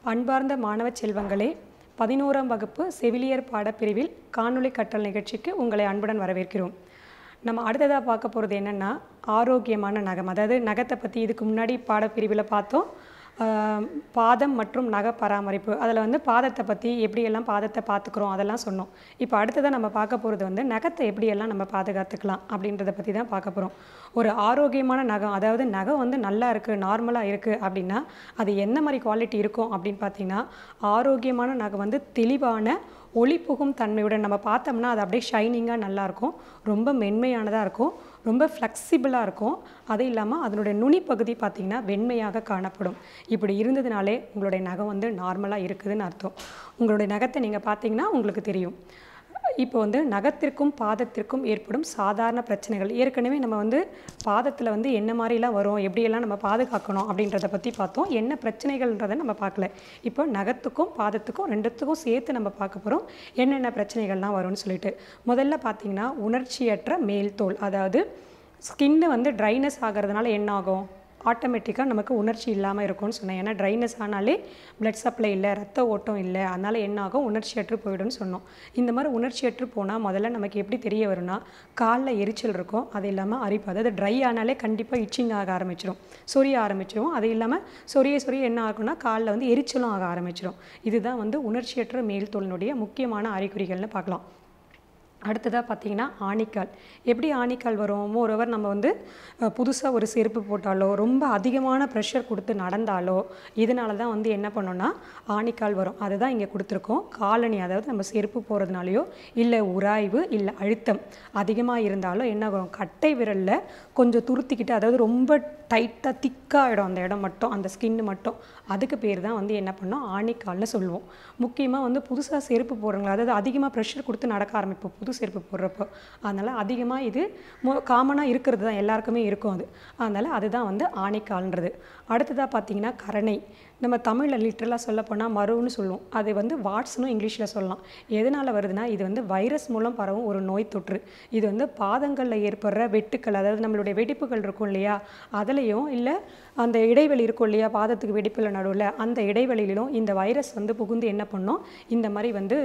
அன்பார்ந்த மாணவ செல்வங்களே பதினோராம் வகுப்பு செவிலியர் பாடப்பிரிவில் காணொளி கற்றல் நிகழ்ச்சிக்கு உங்களை அன்புடன் வரவேற்கிறோம் நம்ம அடுத்ததாக பார்க்க போகிறது என்னென்னா ஆரோக்கியமான நகம் அதாவது நகத்தை பற்றி இதுக்கு முன்னாடி பாடப்பிரிவில் பார்த்தோம் ஆஹ் பாதம் மற்றும் நக பராமரிப்பு அதில் வந்து பாதத்தை பற்றி எப்படியெல்லாம் பாதத்தை பார்த்துக்குறோம் அதெல்லாம் சொன்னோம் இப்போ அடுத்ததாக நம்ம பார்க்க போகிறது வந்து நகத்தை எப்படியெல்லாம் நம்ம பாதுகாத்துக்கலாம் அப்படின்றத பற்றி தான் பார்க்க போகிறோம் ஒரு ஆரோக்கியமான நகம் அதாவது நகம் வந்து நல்லா இருக்குது நார்மலாக இருக்குது அப்படின்னா அது என்ன மாதிரி குவாலிட்டி இருக்கும் அப்படின்னு பார்த்தீங்கன்னா ஆரோக்கியமான நகம் வந்து தெளிவான ஒளி புகும் தன்மையுடன் நம்ம பார்த்தோம்னா அது அப்படியே ஷைனிங்காக நல்லாயிருக்கும் ரொம்ப மென்மையானதாக இருக்கும் ரொம்ப ஃப்ளெக்சிபிளாக இருக்கும் அது இல்லாமல் அதனுடைய நுனி பகுதி பார்த்திங்கன்னா வெண்மையாக காணப்படும் இப்படி இருந்ததுனாலே உங்களுடைய நகம் வந்து நார்மலாக இருக்குதுன்னு அர்த்தம் உங்களுடைய நகத்தை நீங்கள் பார்த்தீங்கன்னா உங்களுக்கு தெரியும் இப்போ வந்து நகத்திற்கும் பாதத்திற்கும் ஏற்படும் சாதாரண பிரச்சனைகள் ஏற்கனவே நம்ம வந்து பாதத்தில் வந்து என்ன மாதிரிலாம் வரும் எப்படியெல்லாம் நம்ம பாதுகாக்கணும் அப்படின்றத பற்றி பார்த்தோம் என்ன பிரச்சனைகள்ன்றதை நம்ம பார்க்கல இப்போ நகத்துக்கும் பாதத்துக்கும் ரெண்டுத்துக்கும் சேர்த்து நம்ம பார்க்க போகிறோம் என்னென்ன பிரச்சனைகள்லாம் வரும்னு சொல்லிட்டு முதல்ல பார்த்தீங்கன்னா உணர்ச்சியற்ற மேல் தோல் அதாவது ஸ்கின்னு வந்து ட்ரைனஸ் ஆகிறதுனால என்ன ஆகும் ஆட்டோமேட்டிக்காக நமக்கு உணர்ச்சி இல்லாமல் இருக்கும்னு சொன்னேன் ஏன்னா ட்ரைனஸ் ஆனாலே பிளட் சப்ளை இல்லை ரத்த ஓட்டம் இல்லை அதனால் என்ன ஆகும் உணர்ச்சியற்று போயிடும்னு சொன்னோம் இந்த மாதிரி உணர்ச்சியற்று போனால் முதல்ல நமக்கு எப்படி தெரிய வரும்னா காலில் எரிச்சல் இருக்கும் அது இல்லாமல் அரிப்பு அதாவது ட்ரை ஆனாலே கண்டிப்பாக இச்சிங் ஆக ஆரம்பிச்சிடும் சொரிய ஆரம்பிச்சிடும் அது இல்லாமல் சொரிய சொரிய என்ன ஆகும்னா காலில் வந்து எரிச்சலும் ஆக ஆரம்பிச்சிடும் இதுதான் வந்து உணர்ச்சியற்ற மேல் தோலினுடைய முக்கியமான அறிகுறிகள்னு பார்க்கலாம் அடுத்ததாக பார்த்தீங்கன்னா ஆணிக்கால் எப்படி ஆணிக்கால் வரும் மோரோவர் நம்ம வந்து புதுசாக ஒரு செருப்பு போட்டாலோ ரொம்ப அதிகமான ப்ரெஷர் கொடுத்து நடந்தாலோ இதனால தான் வந்து என்ன பண்ணோன்னா ஆணிக்கால் வரும் அதுதான் இங்கே கொடுத்துருக்கோம் காலனி அதாவது நம்ம செருப்பு போகிறதுனாலையோ இல்லை உராய்வு இல்லை அழுத்தம் அதிகமாக இருந்தாலோ என்ன ஆகும் கட்டை விரலில் கொஞ்சம் துருத்திக்கிட்டு அதாவது ரொம்ப டைட்டாக திக்காகிடும் அந்த இடம் மட்டும் அந்த ஸ்கின்னு மட்டும் அதுக்கு பேர் தான் வந்து என்ன பண்ணோம் ஆணிக்கால்னு சொல்லுவோம் முக்கியமாக வந்து புதுசாக செருப்பு போடுறவங்க அதாவது அதிகமாக ப்ரெஷர் கொடுத்து நடக்க ஆரம்பிப்போம் புது செருப்பு போடுறப்போ அதனால் அதிகமாக இது மோ காமனாக இருக்கிறது தான் எல்லாருக்குமே இருக்கும் அது அதனால் அதுதான் வந்து ஆணிக்கால்ன்றது அடுத்ததாக பார்த்தீங்கன்னா கரணை நம்ம தமிழில் லிட்ரலாக சொல்ல போனால் மருன்னு சொல்லுவோம் அது வந்து வாட்ஸ்னும் இங்கிலீஷில் சொல்லலாம் எதனால் வருதுன்னா இது வந்து வைரஸ் மூலம் பரவும் ஒரு நோய் தொற்று இது வந்து பாதங்களில் ஏற்படுற வெட்டுக்கள் அதாவது நம்மளுடைய வெடிப்புகள் இருக்கும் இல்லையா அதுலேயும் இல்லை அந்த இடைவெளி இருக்கும் இல்லையா பாதத்துக்கு வெடிப்பில் நடுவில் அந்த இடைவெளியிலும் இந்த வைரஸ் வந்து புகுந்து என்ன பண்ணும் இந்த மாதிரி வந்து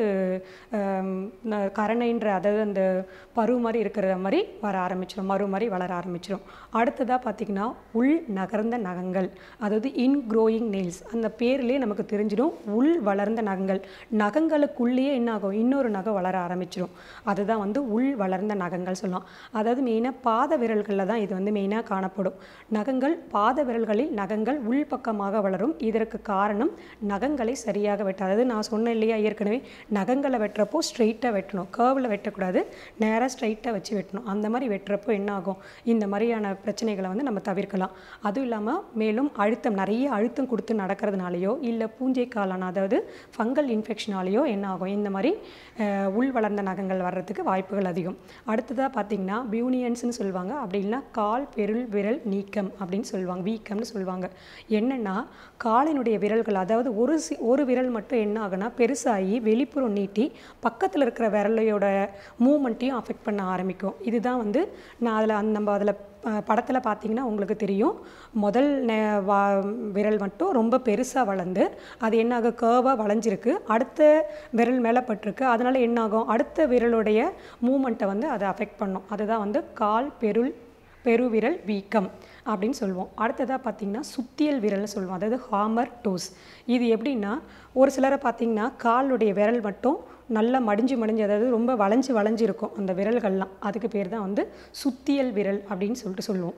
கரணைன்ற அதாவது அந்த பரு மாதிரி இருக்கிற மாதிரி வர ஆரம்பிச்சிடும் மறு மாதிரி வளர ஆரம்பிச்சிடும் அடுத்ததாக பார்த்திங்கன்னா உள் நகர்ந்த நகங்கள் அதாவது இன் க்ரோயிங் நெயில்ஸ் அந்த பேர்லேயே நமக்கு தெரிஞ்சிடும் உள் வளர்ந்த நகங்கள் நகங்களுக்குள்ளேயே என்ன ஆகும் இன்னொரு நகம் வளர ஆரம்பிச்சிடும் அதுதான் வந்து உள் வளர்ந்த நகங்கள் சொல்லலாம் அதாவது மெயினாக பாத விரல்களில் தான் இது வந்து மெயினாக காணப்படும் நகங்கள் பாத விரல்களில் நகங்கள் உள்பக்கமாக வளரும் இதற்கு காரணம் நகங்களை சரியாக வெட்ட அதாவது நான் சொன்னேன் இல்லையா ஏற்கனவே நகங்களை வெட்டுறப்போ ஸ்ட்ரெயிட்டாக வெட்டணும் கேர்வில் வெட்டக்கூடாது நேராக ஸ்ட்ரைட்டாக வச்சு வெட்டணும் அந்த மாதிரி வெட்டுறப்போ என்ன ஆகும் இந்த மாதிரியான பிரச்சனைகளை வந்து நம்ம தவிர்க்கலாம் அதுவும் இல்லாமல் மேலும் அழுத்தம் நிறைய அழுத்தம் கொடுத்து நடக்கிறதுனாலையோ இல்லை பூஞ்சை காளான அதாவது ஃபங்கல் இன்ஃபெக்ஷனாலேயோ என்ன ஆகும் இந்த மாதிரி உள் வளர்ந்த நகங்கள் வர்றதுக்கு வாய்ப்புகள் அதிகம் அடுத்ததாக பார்த்திங்கன்னா பியூனியன்ஸ்னு சொல்லுவாங்க அப்படி இல்லைன்னா கால் பெருள் விரல் நீக்கம் அப்படின்னு சொல்லுவாங்க வீக்கம்னு சொல்லுவாங்க என்னென்னா காலினுடைய விரல்கள் அதாவது ஒரு சி ஒரு விரல் மட்டும் என்ன ஆகுனா பெருசாகி வெளிப்புறம் நீட்டி பக்கத்தில் இருக்கிற விரலையோட மூமெண்ட்டையும் அஃபெக்ட் பண்ண ஆரம்பிக்கும் இதுதான் வந்து நான் அதில் அந்த நம்ம அதில் படத்தில் பார்த்தீங்கன்னா உங்களுக்கு தெரியும் முதல் வா விரல் மட்டும் ரொம்ப பெருசாக வளர்ந்து அது என்னாகும் கேர்வாக வளைஞ்சிருக்கு அடுத்த விரல் மேலே பட்டிருக்கு அதனால் என்னாகும் அடுத்த விரலுடைய மூமெண்ட்டை வந்து அதை அஃபெக்ட் பண்ணும் அதுதான் வந்து கால் பெருள் பெருவிரல் வீக்கம் அப்படின்னு சொல்லுவோம் அடுத்ததாக பார்த்திங்கன்னா சுத்தியல் விரல்னு சொல்லுவோம் அதாவது ஹாமர் டோஸ் இது எப்படின்னா ஒரு சிலரை பார்த்திங்கன்னா காலுடைய விரல் மட்டும் நல்லா மடிஞ்சு மடிஞ்சு அதாவது ரொம்ப வளைஞ்சு வளைஞ்சு இருக்கும் அந்த விரல்கள்லாம் அதுக்கு பேர் தான் வந்து சுத்தியல் விரல் அப்படின்னு சொல்லிட்டு சொல்லுவோம்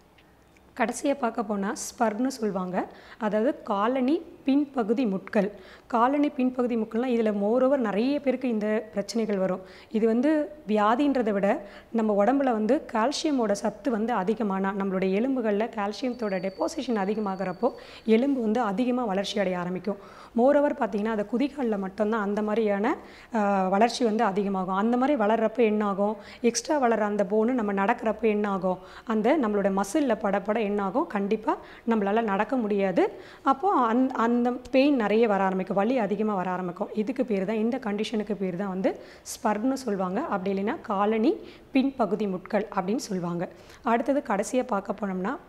கடைசியாக பார்க்க போனால் ஸ்பர்னு சொல்லுவாங்க அதாவது காலனி பின்பகுதி முட்கள் காலனி பின்பகுதி முட்கள்னால் இதில் மோரோவர் நிறைய பேருக்கு இந்த பிரச்சனைகள் வரும் இது வந்து வியாதின்றதை விட நம்ம உடம்புல வந்து கால்சியமோட சத்து வந்து அதிகமான நம்மளுடைய எலும்புகளில் கால்சியத்தோட டெபாசிஷன் அதிகமாகிறப்போ எலும்பு வந்து அதிகமாக வளர்ச்சி அடைய ஆரம்பிக்கும் மோரோவர் பார்த்திங்கன்னா அது குதிகாலில் மட்டும்தான் அந்த மாதிரியான வளர்ச்சி வந்து அதிகமாகும் அந்த மாதிரி வளர்கிறப்ப என்ன ஆகும் எக்ஸ்ட்ரா வளர அந்த போனு நம்ம நடக்கிறப்ப என்ன ஆகும் அந்த நம்மளோட மசிலில் படப்பட என்ன ஆகும் கண்டிப்பாக நம்மளால் நடக்க முடியாது அப்போது அந் அந்த பெயின் நிறைய வர ஆரம்பிக்கும் வலி அதிகமாக வர ஆரம்பிக்கும் இதுக்கு பேர் தான் இந்த கண்டிஷனுக்கு பேர் தான் வந்து ஸ்பர்னு சொல்லுவாங்க அப்படி இல்லைன்னா காலனி பின்பகுதி முட்கள் அப்படின்னு சொல்லுவாங்க அடுத்தது கடைசியாக பார்க்க போனோம்னா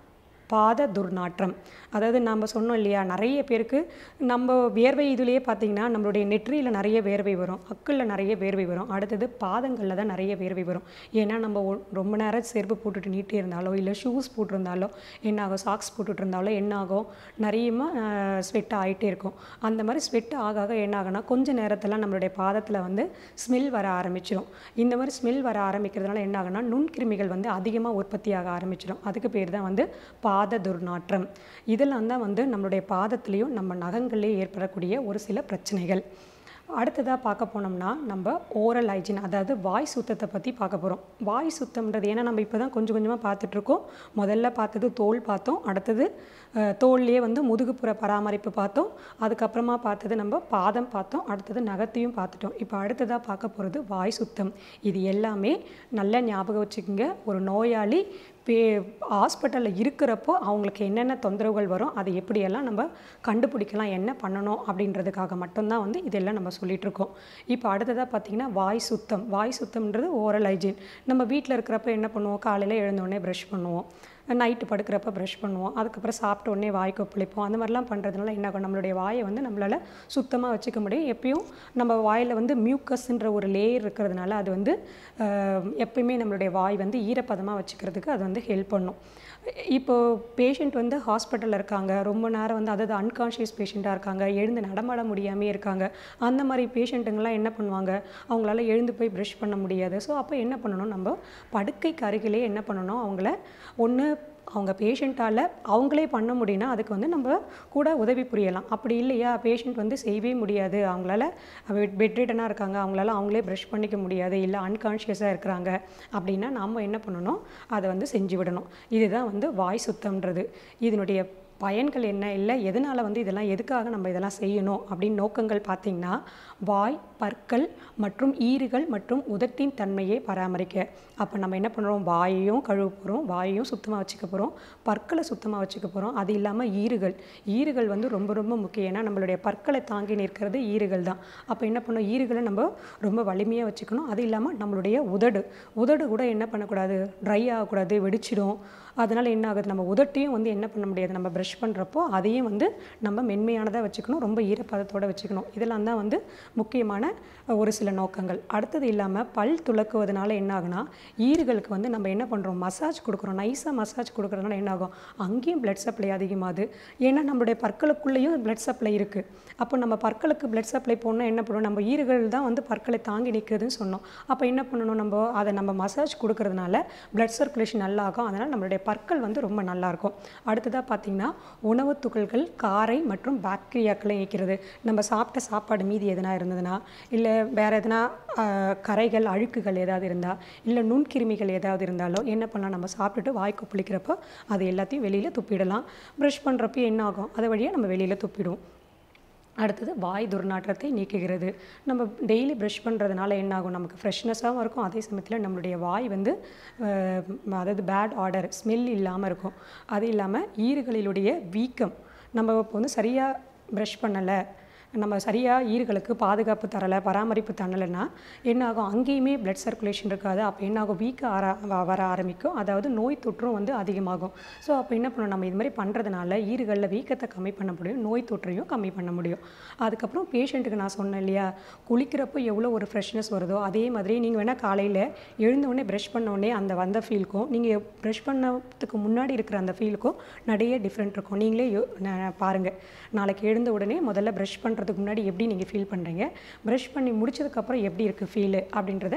பாத துர்நாற்றம் அதாவது நம்ம சொன்னோம் இல்லையா நிறைய பேருக்கு நம்ம வேர்வை இதுலேயே பார்த்தீங்கன்னா நம்மளுடைய நெற்றியில் நிறைய வேர்வை வரும் அக்கிளில் நிறைய வேர்வை வரும் அடுத்தது பாதங்களில் தான் நிறைய வேர்வை வரும் ஏன்னா நம்ம ஒ- ரொம்ப நேரம் செருப்பு போட்டுட்டு நீட்டி இருந்தாலோ இல்லை ஷூஸ் போட்டிருந்தாலோ என்ன ஆகும் சாக்ஸ் போட்டுட்டு இருந்தாலோ என்ன ஆகும் நிறையமாக ஸ்வெட் ஆகிட்டே இருக்கும் அந்த மாதிரி ஸ்வெட் ஆக ஆக என்ன ஆகும்னா கொஞ்ச நேரத்தில் நம்மளுடைய பாதத்தில் வந்து ஸ்மெல் வர ஆரம்பிச்சிடும் இந்த மாதிரி ஸ்மெல் வர ஆரம்பிக்கிறதுனால என்ன ஆகும்னா நுண்கிருமிகள் வந்து அதிகமாக உற்பத்தியாக ஆரம்பிச்சிடும் அதுக்கு பேர் தான் வந்து பாத துர்நாற்றம் இதெல்லாம் தான் வந்து நம்மளுடைய பாதத்துலேயும் நம்ம நகங்கள்லேயும் ஏற்படக்கூடிய ஒரு சில பிரச்சனைகள் அடுத்ததாக பார்க்க போனோம்னா நம்ம ஓரல் ஹைஜீன் அதாவது வாய் சுத்தத்தை பற்றி பார்க்க போகிறோம் வாய் சுத்தம்ன்றது ஏன்னா நம்ம இப்போ தான் கொஞ்சம் கொஞ்சமாக பார்த்துட்ருக்கோம் முதல்ல பார்த்தது தோல் பார்த்தோம் அடுத்தது அஹ், தோல்லையே வந்து முதுகுப்புற பராமரிப்பு பார்த்தோம் அதுக்கப்புறமா பார்த்தது நம்ம பாதம் பார்த்தோம் அடுத்தது நகத்தையும் பார்த்துட்டோம் இப்போ அடுத்ததாக பார்க்க போகிறது வாய் சுத்தம் இது எல்லாமே நல்லா ஞாபகம் வச்சுக்கோங்க ஒரு நோயாளி பே ஹாஸ்பிட்டலில் இருக்கிறப்போ அவங்களுக்கு என்னென்ன தொந்தரவுகள் வரும் அதை எப்படியெல்லாம் நம்ம கண்டுபிடிக்கலாம் என்ன பண்ணணும் அப்படின்றதுக்காக மட்டும்தான் வந்து இதெல்லாம் நம்ம சொல்லிட்டு இருக்கோம் இப்போ அடுத்ததாக பார்த்தீங்கன்னா வாய் சுத்தம் வாய் சுத்தம்ன்றது ஓரல் ஹைஜீன் நம்ம வீட்டில் இருக்கிறப்ப என்ன பண்ணுவோம் காலையில் எழுந்தோடனே ப்ரஷ் பண்ணுவோம் நைட்டு படுக்கிறப்ப ப்ரஷ் பண்ணுவோம் அதுக்கப்புறம் சாப்பிட்ட உடனே வாய் கொப்பளிப்போம் அந்த மாதிரிலாம் பண்ணுறதுனால என்ன ஆகும் நம்மளுடைய வாயை வந்து நம்மளால் சுத்தமாக வச்சுக்க முடியும் எப்பயும் நம்ம வாயில் வந்து மியூக்கஸ்ன்ற ஒரு லேயர் இருக்கிறதுனால அது வந்து அஹ், எப்பயுமே நம்மளுடைய வாய் வந்து ஈரப்பதமாக வச்சுக்கிறதுக்கு அது வந்து ஹெல்ப் பண்ணும் இப்போ பேஷண்ட் வந்து ஹாஸ்பிட்டலில் இருக்காங்க ரொம்ப நேரம் வந்து அதாவது அன்கான்ஷியஸ் பேஷண்ட்டாக இருக்காங்க எழுந்து நடமாட முடியாமே இருக்காங்க அந்த மாதிரி பேஷண்ட்டுங்கெல்லாம் என்ன பண்ணுவாங்க அவங்களால எழுந்து போய் ப்ரஷ் பண்ண முடியாது ஸோ அப்போ என்ன பண்ணணும் நம்ம படுக்கைக்கு அருகிலே என்ன பண்ணணும் அவங்கள ஒன்று அவங்க பேஷண்ட்டால் அவங்களே பண்ண முடியும்னா அதுக்கு வந்து நம்ம கூட உதவி புரியலாம் அப்படி இல்லையா பேஷண்ட் வந்து செய்யவே முடியாது அவங்களால பெட் ரிட்டனாக இருக்காங்க அவங்களால அவங்களே ப்ரஷ் பண்ணிக்க முடியாது இல்லை அன்கான்ஷியஸாக இருக்கிறாங்க அப்படின்னா நாம் என்ன பண்ணணும் அதை வந்து செஞ்சு விடணும் இதுதான் வந்து வாய் சுத்தம்ன்றது இதனுடைய பயன்கள் என்ன இல்லை எதனால் வந்து இதெல்லாம் எதுக்காக நம்ம இதெல்லாம் செய்யணும் அப்படின்னு நோக்கங்கள் பார்த்திங்கன்னா வாய் பற்கள் மற்றும் ஈறுகள் மற்றும் உதட்டின் தன்மையை பராமரிக்க அப்போ நம்ம என்ன பண்ணுறோம் வாயையும் கழுவ போகிறோம் வாயையும் சுத்தமாக வச்சுக்க போகிறோம் பற்களை சுத்தமாக வச்சுக்க போகிறோம் அது இல்லாமல் ஈறுகள் ஈறுகள் வந்து ரொம்ப ரொம்ப முக்கியம் ஏன்னா நம்மளுடைய பற்களை தாங்கி நிற்கிறது ஈறுகள் தான் அப்போ என்ன பண்ணோம் ஈறுகளை நம்ம ரொம்ப வலிமையாக வச்சுக்கணும் அது இல்லாமல் நம்மளுடைய உதடு உதடு கூட என்ன பண்ணக்கூடாது ட்ரை ஆகக்கூடாது வெடிச்சிடும் அதனால் என்ன ஆகுது நம்ம உதட்டையும் வந்து என்ன பண்ண முடியாது நம்ம ப்ரஷ் பண்ணுறப்போ அதையும் வந்து நம்ம மென்மையானதாக வச்சுக்கணும் ரொம்ப ஈரப்பதத்தோட வச்சுக்கணும் இதெல்லாம் தான் வந்து முக்கியமான ஒரு சில நோக்கங்கள் அடுத்தது இல்லாமல் பல் துலக்குவதனால என்ன ஆகுனா ஈறுகளுக்கு வந்து நம்ம என்ன பண்ணுறோம் மசாஜ் கொடுக்குறோம் நைஸாக மசாஜ் கொடுக்குறதுனால என்ன ஆகும் அங்கேயும் blood சப்ளை அதிகமாகுது ஏன்னா நம்மளுடைய பற்களுக்குள்ளேயும் blood சப்ளை இருக்குது அப்போ நம்ம பற்களுக்கு blood சப்ளை போனால் என்ன பண்ணுவோம் நம்ம ஈறுகள் தான் வந்து பற்களை தாங்கி நிற்குதுன்னு சொன்னோம் அப்போ என்ன பண்ணணும் நம்ம அதை நம்ம மசாஜ் கொடுக்கறதுனால blood சர்க்குலேஷன் நல்லா ஆகும் அதனால் நம்மளுடைய பற்கள் வந்து ரொம்ப நல்லா இருக்கும் அடுத்ததாக பார்த்தீங்கன்னா உணவுத் துகள்கள் காரை மற்றும் பாக்டீரியாக்களை நீக்கிறது நம்ம சாப்பிட்ட சாப்பாடு மீதி எதனா இருந்ததுன்னா இல்லை வேறு எதனா ஆஹ், கரைகள் அழுக்குகள் ஏதாவது இருந்தால் இல்லை நுண்கிருமிகள் ஏதாவது இருந்தாலோ என்ன பண்ணலாம் நம்ம சாப்பிட்டுட்டு வாய் கொப்பளிக்கிறப்போ அது எல்லாத்தையும் வெளியில் துப்பிடலாம் ப்ரஷ் பண்ணுறப்போ என்ன ஆகும் அது வழியாக நம்ம வெளியில் துப்பிடுவோம் அடுத்தது வாய் துர்நாற்றத்தை நீக்குகிறது நம்ம டெய்லி ப்ரஷ் பண்ணுறதுனால என்ன ஆகும் நமக்கு ஃப்ரெஷ்னஸாகவும் இருக்கும் அதே சமயத்தில் நம்மளுடைய வாய் வந்து அஹ், அதாவது பேட் ஆர்டர் ஸ்மெல் இல்லாமல் இருக்கும் அது இல்லாமல் ஈறுகளிலுடைய வீக்கம் நம்ம இப்போ வந்து சரியாக ப்ரஷ் பண்ணலை நம்ம சரியாக ஈறுகளுக்கு பாதுகாப்பு தரலை பராமரிப்பு தரலைன்னா என்ன ஆகும் அங்கேயுமே பிளட் சர்க்குலேஷன் இருக்காது அப்போ என்ன ஆகும் வீக்க ஆர வ- வர ஆரம்பிக்கும் அதாவது நோய் தொற்றும் வந்து அதிகமாகும் ஸோ அப்போ என்ன பண்ணணும் நம்ம இது மாதிரி பண்ணுறதுனால ஈறுகளில் வீக்கத்தை கம்மி பண்ண முடியும் நோய் தொற்றையும் கம்மி பண்ண முடியும் அதுக்கப்புறம் பேஷண்ட்டுக்கு நான் சொன்னேன் இல்லையா குளிக்கிறப்போ எவ்வளோ ஒரு ஃப்ரெஷ்னஸ் வருதோ அதே மாதிரி நீங்கள் வேணால் காலையில் எழுந்த உடனே ப்ரஷ் பண்ண உடனே அந்த வந்த ஃபீலுக்கும் நீங்கள் ப்ரஷ் பண்ணதுக்கு முன்னாடி இருக்கிற அந்த ஃபீலுக்கும் நிறைய டிஃப்ரெண்ட் இருக்கும் நீங்களே யோ ந- பாருங்க நாளைக்கு எழுந்த உடனே முதல்ல ப்ரஷ் பண்ணுறதுக்கு முன்னாடி எப்படி நீங்கள் ஃபீல் பண்ணுறீங்க ப்ரஷ் பண்ணி முடிச்சதுக்கப்புறம் எப்படி இருக்குது ஃபீலு அப்படின்றத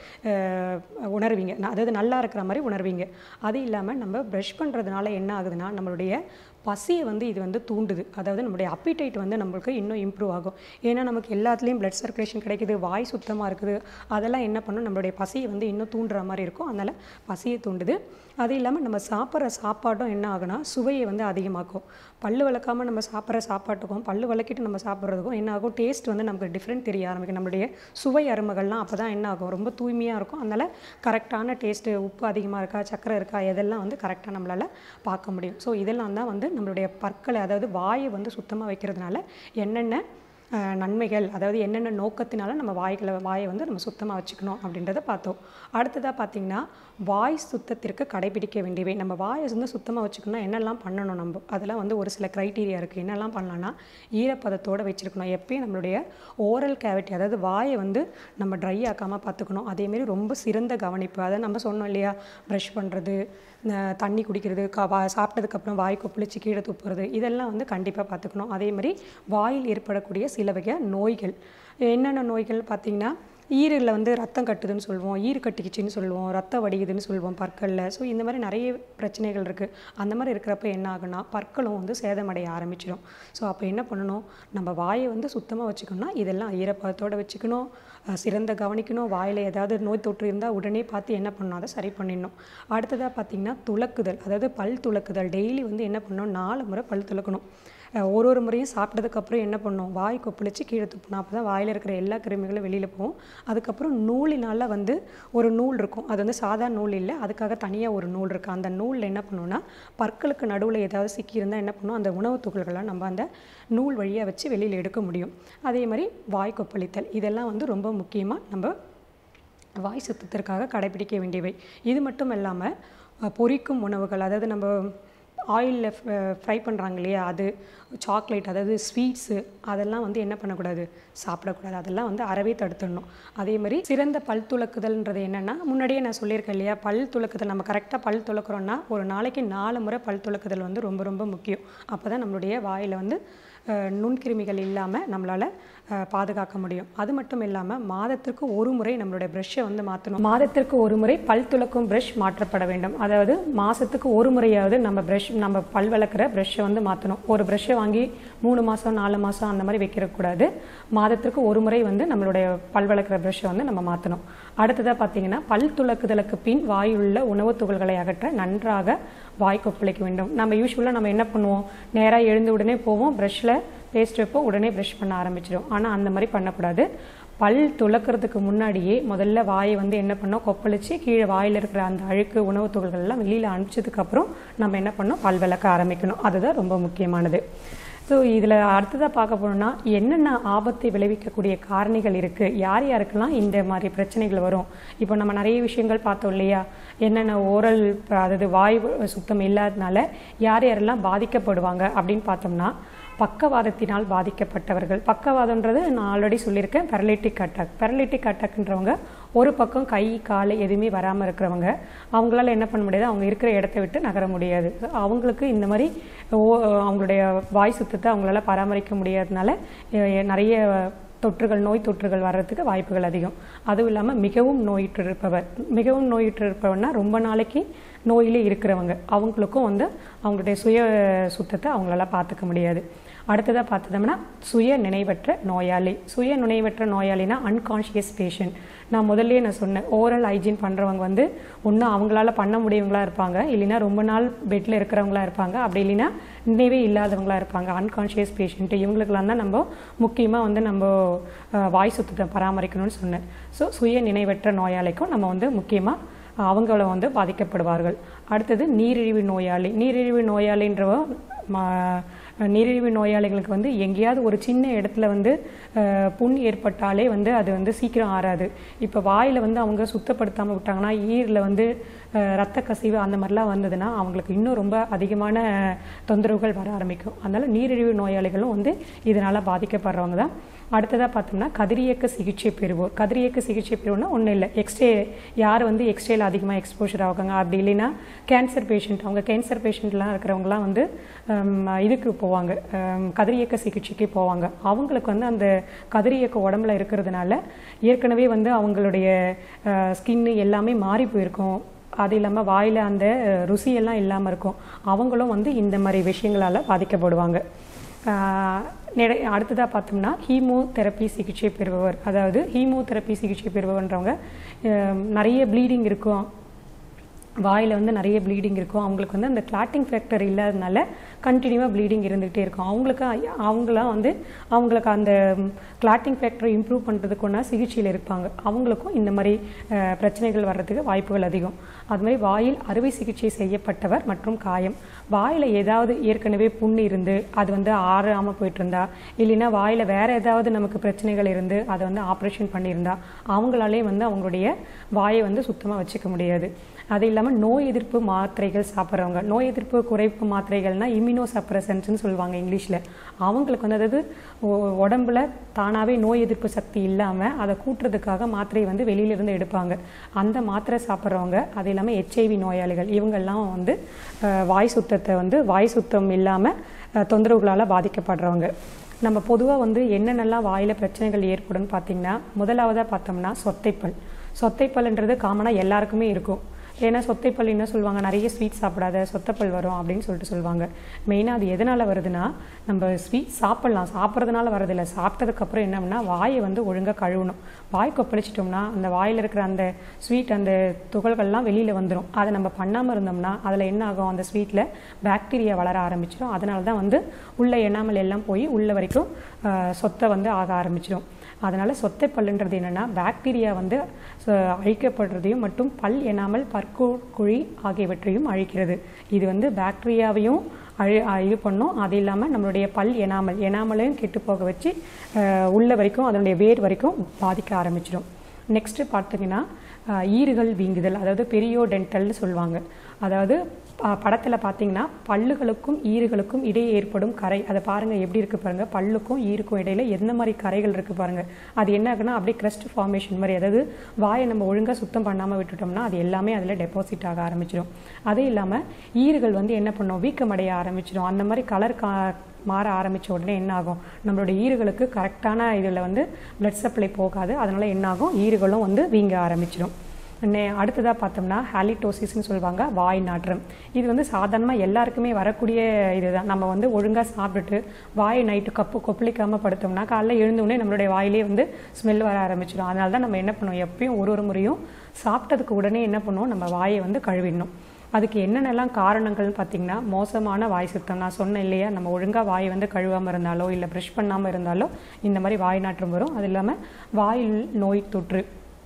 நீங்கள் உணர்வீங்க ந- அதாவது நல்லா இருக்கிற மாதிரி உணர்வீங்க அது இல்லாமல் நம்ம ப்ரஷ் பண்ணுறதுனால என்ன ஆகுதுன்னா நம்மளுடைய பசியை வந்து இது வந்து தூண்டுது அதாவது நம்மளுடைய அப்பிடைட் வந்து நம்மளுக்கு இன்னும் இம்ப்ரூவ் ஆகும் ஏன்னா நமக்கு எல்லாத்துலேயும் blood சர்க்குலேஷன் கிடைக்குது வாய் சுத்தமாக இருக்குது அதெல்லாம் என்ன பண்ணும் நம்மளுடைய பசியை வந்து இன்னும் தூண்டுற மாதிரி இருக்கும் அதனால் பசியை தூண்டுது அது இல்லாமல் நம்ம சாப்பிட்ற சாப்பாடும் என்ன ஆகுனா சுவையை வந்து அதிகமாக்கும் பல்லு விளக்காமல் நம்ம சாப்பிட்ற சாப்பாட்டுக்கும் பல்லு விளக்கிட்டு நம்ம சாப்பிட்றதுக்கும் என்ன ஆகும் டேஸ்ட் வந்து நமக்கு டிஃப்ரெண்ட் தெரிய ஆரம்பிக்கும் நம்மளுடைய சுவை அருமைகள்லாம் அப்போ தான் என்ன ஆகும் ரொம்ப தூய்மையாக இருக்கும் அதனால் கரெக்டான டேஸ்ட்டு உப்பு அதிகமாக இருக்கா சக்கரை இருக்கா இதெல்லாம் வந்து கரெக்டாக நம்மளால் பார்க்க முடியும் ஸோ இதெல்லாம் தான் வந்து நம்மளுடைய பற்களை அதாவது வாயை வந்து சுத்தமாக வைக்கிறதுனால என்னென்ன அஹ், நன்மைகள் அதாவது என்னென்ன நோக்கத்தினால நம்ம வாய்களை வாயை வந்து நம்ம சுத்தமாக வச்சுக்கணும் அப்படின்றத பார்த்தோம் அடுத்ததாக பார்த்திங்கன்னா வாய் சுத்தத்திற்கு கடைபிடிக்க வேண்டியவை நம்ம வாயை வந்து சுத்தமாக வச்சுக்கணும்னா என்னெல்லாம் பண்ணணும் நம்ம அதெல்லாம் வந்து ஒரு சில க்ரைட்டீரியா இருக்குது என்னெல்லாம் பண்ணலாம்னா ஈரப்பதத்தோடு வச்சுருக்கணும் எப்பயும் நம்மளுடைய ஓரல் கேவிட்டி அதாவது வாயை வந்து நம்ம ட்ரை ஆக்காமல் பார்த்துக்கணும் அதேமாரி ரொம்ப சிறந்த கவனிப்பு அதை நம்ம சொன்னோம் இல்லையா ப்ரஷ் பண்ணுறது தண்ணி குடிக்கிறது க வா சாப்பிட்டதுக்கப்புறம் வாய் கொப்பளிச்சு கீழே துப்புறது இதெல்லாம் வந்து கண்டிப்பாக பார்த்துக்கணும் அதே மாதிரி வாயில் ஏற்படக்கூடிய சில வகை நோய்கள் என்னென்ன நோய்கள் பார்த்திங்கன்னா ஈரில் வந்து ரத்தம் கட்டுதுன்னு சொல்லுவோம் ஈறு கட்டிக்கிச்சின்னு சொல்லுவோம் ரத்தம் வடியுதுன்னு சொல்லுவோம் பற்களில் ஸோ இந்த மாதிரி நிறைய பிரச்சனைகள் இருக்குது அந்த மாதிரி இருக்கிறப்ப என்ன ஆகுனா பற்களும் வந்து சேதமடைய ஆரம்பிச்சிடும் ஸோ அப்போ என்ன பண்ணணும் நம்ம வாயை வந்து சுத்தமாக வச்சுக்கணும்னா இதெல்லாம் ஈரப்பதத்தோடு வச்சுக்கணும் அஹ் சிறந்த கவனிக்கணும் வாயில் ஏதாவது நோய் தொற்று இருந்தால் உடனே பார்த்து என்ன பண்ணணும் அதை சரி பண்ணிடணும் அடுத்ததாக பார்த்திங்கன்னா துலக்குதல் அதாவது பல் துலக்குதல் டெய்லி வந்து என்ன பண்ணணும் நாலு முறை பல் துலக்கணும் அஹ் ஒரு ஒரு முறையும் சாப்பிட்டதுக்கப்புறம் என்ன பண்ணணும் வாய் கொப்பளிச்சு கீழே துப்புனா அப்போ தான் வாயில் இருக்கிற எல்லா கிருமிகளும் வெளியில் போகும் அதுக்கப்புறம் நூலினால் வந்து ஒரு நூல் இருக்கும் அது வந்து சாதா நூல் இல்லை அதுக்காக தனியாக ஒரு நூல் இருக்குது அந்த நூலில் என்ன பண்ணுவோம்னா பற்களுக்கு நடுவில் ஏதாவது சிக்கியிருந்தால் என்ன பண்ணும் அந்த உணவுத் துகள்களை நம்ம அந்த நூல் வழியாக வச்சு வெளியில் எடுக்க முடியும் அதே மாதிரி வாய் கொப்பளித்தல் இதெல்லாம் வந்து ரொம்ப முக்கியமாக நம்ம வாய் சுத்தத்திற்காக கடைபிடிக்க வேண்டியவை இது மட்டும் இல்லாமல் அஹ், பொரிக்கும் உணவுகள் அதாவது நம்ம ஆயிலில் ஃப்ரை பண்ணுறாங்க இல்லையா அது சாக்லேட் அதாவது ஸ்வீட்ஸு அதெல்லாம் வந்து என்ன பண்ணக்கூடாது சாப்பிடக்கூடாது அதெல்லாம் வந்து அறவே தடுத்துடணும் அதே மாதிரி சிறந்த பல் துலக்குதல்ன்றது என்னென்னா முன்னாடியே நான் சொல்லியிருக்கேன் இல்லையா பல் துலக்குதல் நம்ம கரெக்டாக பல் துலக்குறோன்னா ஒரு நாளைக்கு நாலு முறை பல் துலக்குதல் வந்து ரொம்ப ரொம்ப முக்கியம் அப்போ தான் நம்மளுடைய வாயில் வந்து அஹ், நுண்கிருமிகள் இல்லாமல் நம்மளால் பாதுகாக்க முடியும் அது மட்டும் இல்லாமல் மாதத்திற்கு ஒரு முறை நம்மளுடைய ப்ரஷ்ஷை வந்து மாற்றணும் மாதத்திற்கு ஒரு முறை பல் துலக்கும் ப்ரஷ் மாற்றப்பட வேண்டும் அதாவது மாதத்துக்கு ஒரு முறையாவது நம்ம ப்ரஷ் நம்ம பல் விளக்குற ப்ரஷ்ஷை வந்து மாற்றணும் ஒரு ப்ரஷ்ஷை வாங்கி மூணு மாதம் நாலு மாதம் அந்த மாதிரி வைக்கிறக்கூடாது மாதத்திற்கு ஒரு முறை வந்து நம்மளுடைய பல் விளக்குற ப்ரஷ்ஷை வந்து நம்ம மாற்றணும் அடுத்ததாக பார்த்தீங்கன்னா பல் துலக்குதலுக்கு பின் வாயுள்ள உணவுத் துகள்களை அகற்ற நன்றாக வாய் கொப்பளிக்க வேண்டும் நம்ம யூஸ்வலாக நம்ம என்ன பண்ணுவோம் நேராக எழுந்த உடனே போவோம் ப்ரஷ்ஷில் பேஸ்ட் வைப்போம் உடனே ப்ரஷ் பண்ண ஆரம்பிச்சிடும் ஆனால் அந்த மாதிரி பண்ணக்கூடாது பல் துலக்கிறதுக்கு முன்னாடியே முதல்ல வாயை வந்து என்ன பண்ணோம் கொப்பளிச்சு கீழே வாயில் இருக்கிற அந்த அழுக்கு உணவுத் துகள்கள் எல்லாம் வெளியில் அனுப்பிச்சதுக்கப்புறம் நம்ம என்ன பண்ணோம் பல் விளக்க ஆரம்பிக்கணும் அதுதான் ரொம்ப முக்கியமானது ஸோ இதில் அடுத்ததாக பார்க்க போனோம்னா என்னென்ன ஆபத்தை விளைவிக்கக்கூடிய காரணிகள் இருக்குது யார் யாருக்கெல்லாம் இந்த மாதிரி பிரச்சனைகள் வரும் இப்போ நம்ம நிறைய விஷயங்கள் பார்த்தோம் இல்லையா என்னென்ன ஓரல் அதாவது வாய் சுத்தம் இல்லாதனால யார் யாரெல்லாம் பாதிக்கப்படுவாங்க அப்படின்னு பார்த்தோம்னா பக்கவாதத்தினால் பாதிக்கப்பட்டவர்கள் பக்கவாதம்ன்றது நான் ஆல்ரெடி சொல்லியிருக்கேன் பெரலிட்டிக் அட்டாக் பெரலிட்டிக் அட்டாக்ன்றவங்க ஒரு பக்கம் கை கால் எதுவுமே வராமல் இருக்கிறவங்க அவங்களால என்ன பண்ண முடியாது அவங்க இருக்கிற இடத்த விட்டு நகர முடியாது அவங்களுக்கு இந்த மாதிரி ஓ- அவங்களுடைய வாய் சுத்தத்தை அவங்களால பராமரிக்க முடியாதனால அஹ், நிறைய தொற்றுகள் நோய் தொற்றுகள் வர்றதுக்கு வாய்ப்புகள் அதிகம் அதுவும் இல்லாமல் மிகவும் நோயுற்று இருப்பவர் மிகவும் நோயுற்று இருப்பவர்னா ரொம்ப நாளைக்கு நோயிலே இருக்கிறவங்க அவங்களுக்கும் வந்து அவங்களுடைய சுய சுத்தத்தை அவங்களால பார்த்துக்க முடியாது அடுத்ததாக பார்த்தோம்னா சுய நினைவற்ற நோயாளி சுய நினைவற்ற நோயாளினா அன்கான்ஷியஸ் பேஷண்ட் நான் முதல்லயே நான் சொன்னேன் ஓரல் ஹைஜீன் பண்ணுறவங்க வந்து ஒன்று அவங்களால பண்ண முடியவங்களா இருப்பாங்க இல்லைன்னா ரொம்ப நாள் பெட்டில் இருக்கிறவங்களா இருப்பாங்க அப்படி இல்லைன்னா நினைவே இல்லாதவங்களா இருப்பாங்க அன்கான்ஷியஸ் பேஷண்ட் இவங்களுக்கெல்லாம் தான் நம்ம முக்கியமாக வந்து நம்ம அஹ், வாய் சுத்தத்தை பராமரிக்கணும்னு சொன்னேன் ஸோ சுய நினைவற்ற நோயாளிக்கும் நம்ம வந்து முக்கியமாக அவங்கள வந்து பாதிக்கப்படுவார்கள் அடுத்தது நீரிழிவு நோயாளி நீரிழிவு நோயாளின்றவ ம- நீரிழிவு நோயாளிகளுக்கு வந்து எங்கேயாவது ஒரு சின்ன இடத்துல வந்து அஹ், புண் ஏற்பட்டாலே வந்து அது வந்து சீக்கிரம் ஆறாது இப்போ வாயில் வந்து அவங்க சுத்தப்படுத்தாமல் விட்டாங்கன்னா ஈரில் வந்து அஹ், ரத்த கசிவு அந்த மாதிரிலாம் வந்ததுன்னா அவங்களுக்கு இன்னும் ரொம்ப அதிகமான தொந்தரவுகள் வர ஆரம்பிக்கும் அதனால நீரிழிவு நோயாளிகளும் வந்து இதனால் பாதிக்கப்படுறவங்க தான் அடுத்ததாக பார்த்தோம்னா கதிரியக்க சிகிச்சை பெறுவோர் கதிரியக்க சிகிச்சை பெறுவோர்னா ஒன்றும் இல்லை எக்ஸ்ரே யார் வந்து எக்ஸ்ரேல அதிகமாக எக்ஸ்போஷர் ஆகுங்க அப்படி இல்லைன்னா கேன்சர் பேஷண்ட் அவங்க கேன்சர் பேஷண்ட்லாம் இருக்கிறவங்கலாம் வந்து ஹம், இதுக்கு போவாங்க ஹம், கதிரியக்க சிகிச்சைக்கு போவாங்க அவங்களுக்கு வந்து அந்த கதிரியக்க உடம்புல இருக்கிறதுனால ஏற்கனவே வந்து அவங்களுடைய ஸ்கின்னு எல்லாமே மாறி போயிருக்கும் அது இல்லாமல் வாயில் அந்த அஹ், ருசியெல்லாம் இல்லாமல் இருக்கும் அவங்களும் வந்து இந்த மாதிரி விஷயங்களால் பாதிக்கப்படுவாங்க ஆஹ் நிறை அடுத்ததாக பார்த்தோம்னா ஹீமோ தெரப்பி சிகிச்சை பெறுபவர் அதாவது ஹீமோ தெரப்பி சிகிச்சை பெறுபவர்ன்றவங்க அஹ், நிறைய ப்ளீடிங் இருக்கும் வாயில் வந்து நிறைய ப்ளீடிங் இருக்கும் அவங்களுக்கு வந்து அந்த கிளாட்டிங் ஃபேக்டர் இல்லாதனால கண்டினியூவாக ப்ளீடிங் இருந்துகிட்டே இருக்கும் அவங்களுக்கு ஐ- அவங்களாம் வந்து அவங்களுக்கு அந்த கிளாட்டிங் ஃபேக்டரை இம்ப்ரூவ் பண்ணுறதுக்குன்னா சிகிச்சையில் இருப்பாங்க அவங்களுக்கும் இந்த மாதிரி அஹ், பிரச்சனைகள் வர்றதுக்கு வாய்ப்புகள் அதிகம் அது மாதிரி வாயில் அறுவை சிகிச்சை செய்யப்பட்டவர் மற்றும் காயம் வாயில் ஏதாவது ஏற்கனவே புண்ணு இருந்து அது வந்து ஆறாமல் போயிட்டு இருந்தா இல்லைன்னா வாயில் வேற ஏதாவது நமக்கு பிரச்சனைகள் இருந்து அதை வந்து ஆப்ரேஷன் பண்ணியிருந்தா அவங்களாலே வந்து அவங்களுடைய வாயை வந்து சுத்தமாக வச்சுக்க முடியாது அது இல்லாமல் நோய் எதிர்ப்பு மாத்திரைகள் சாப்பிட்றவங்க நோய் எதிர்ப்பு குறைப்பு மாத்திரைகள்னா இம்யூனோ சப்ரசன்ஸ்னு சொல்லுவாங்க இங்கிலீஷில் அவங்களுக்கு வந்து அதாவது ஒ- உடம்புல தானாகவே நோய் எதிர்ப்பு சக்தி இல்லாமல் அதை கூட்டுறதுக்காக மாத்திரை வந்து வெளியிலிருந்து எடுப்பாங்க அந்த மாத்திரை சாப்பிட்றவங்க அது இல்லாமல் ஹெச்ஐவி நோயாளிகள் இவங்கெல்லாம் வந்து அஹ், வாய் சுத்தத்தை வந்து வாய் சுத்தம் இல்லாமல் தொந்தரவுகளால் பாதிக்கப்படுறவங்க நம்ம பொதுவாக வந்து என்னென்னலாம் வாயில் பிரச்சனைகள் ஏற்படும்னு பார்த்தீங்கன்னா முதலாவதாக பார்த்தோம்னா சொத்தைப்பல் சொத்தைப்பல்ன்றது காமனாக எல்லாருக்குமே இருக்கும் ஏன்னா சொத்தைப்பல் என்ன சொல்லுவாங்க நிறைய ஸ்வீட் சாப்பிடாத சொத்தைப்பல் வரும் அப்படின்னு சொல்லிட்டு சொல்லுவாங்க மெயினாக அது எதனால் வருதுன்னா நம்ம ஸ்வீட் சாப்பிட்லாம் சாப்பிட்றதுனால வரதில்லை சாப்பிட்டதுக்கப்புறம் என்னன்னா வாயை வந்து ஒழுங்காக கழுவணும் வாய் கொப்பளிச்சிட்டோம்னா அந்த வாயில் இருக்கிற அந்த ஸ்வீட் அந்த துகள்கள்லாம் வெளியில் வந்துடும் அதை நம்ம பண்ணாமல் இருந்தோம்னா அதில் என்ன ஆகும் அந்த ஸ்வீட்டில் பாக்டீரியா வளர ஆரம்பிச்சிடும் அதனால தான் வந்து உள்ள எண்ணாமல் எல்லாம் போய் உள்ள வரைக்கும் ஆஹ், சொத்தை வந்து ஆக ஆரம்பிச்சிடும் அதனால் சொத்தை பல்லுன்றது என்னென்னா பாக்டீரியா வந்து ச- அழிக்கப்படுறதையும் மற்றும் பல் எனாமல் பற்குழி ஆகியவற்றையும் அழிக்கிறது இது வந்து பாக்டீரியாவையும் அழி அ- இது பண்ணும் அது இல்லாமல் நம்மளுடைய பல் எனாமல் எனாமலையும் கெட்டு போக வச்சு அஹ், உள்ள வரைக்கும் அதனுடைய வேர் வரைக்கும் பாதிக்க ஆரம்பிச்சிடும் நெக்ஸ்ட்டு பார்த்தீங்கன்னா அஹ், ஈறுகள் வீங்குதல் அதாவது பெரியோ டென்டல்னு சொல்லுவாங்க அதாவது படத்தில் பார்த்தீங்கன்னா பல்லுகளுக்கும் ஈறுகளுக்கும் இடையே ஏற்படும் கரை அதை பாருங்கள் எப்படி இருக்குது பாருங்கள் பல்லுக்கும் ஈருக்கும் இடையில எந்த மாதிரி கரைகள் இருக்குது பாருங்கள் அது என்ன ஆகுனா அப்படியே crust ஃபார்மேஷன் மாதிரி அதாவது வாயை நம்ம ஒழுங்காக சுத்தம் பண்ணாமல் விட்டுட்டோம்னா அது எல்லாமே அதில் டெபாசிட் ஆக ஆரம்பிச்சிடும் அதே இல்லாமல் ஈறுகள் வந்து என்ன பண்ணும் வீக்கமடைய ஆரம்பிச்சிடும் அந்த மாதிரி கலர் கா மாற ஆரம்பித்த உடனே என்ன ஆகும் நம்மளுடைய ஈறுகளுக்கு கரெக்டான இதில் வந்து blood சப்ளை போகாது அதனால் என்ன ஆகும் ஈறுகளும் வந்து வீங்க ஆரம்பிச்சிடும் நே அடுத்ததாக பார்த்தோம்னா ஹாலிடோசிஸ்னு சொல்லுவாங்க வாய் நாற்றம் இது வந்து சாதாரணமாக எல்லாருக்குமே வரக்கூடிய இதுதான் நம்ம வந்து ஒழுங்காக சாப்பிட்டுட்டு வாயை நைட்டு கப்பு கொப்பளிக்காமல் படுத்தோம்னா காலைல எழுந்தவுடனே நம்மளுடைய வாயிலே வந்து ஸ்மெல் வர ஆரம்பிச்சிடும் அதனால தான் நம்ம என்ன பண்ணுவோம் எப்பயும் ஒரு ஒரு முறையும் சாப்பிட்டதுக்கு உடனே என்ன பண்ணுவோம் நம்ம வாயை வந்து கழுவிடணும் அதுக்கு என்னென்னலாம் காரணங்கள்னு பார்த்தீங்கன்னா மோசமான வாய் சுத்தம் நான் சொன்னேன் இல்லையா நம்ம ஒழுங்காக வாயை வந்து கழுவாமல் இருந்தாலோ இல்லை ப்ரஷ் பண்ணாமல் இருந்தாலோ இந்த மாதிரி வாய் நாற்றம் வரும் அது இல்லாமல் வாயில் நோய் தொற்று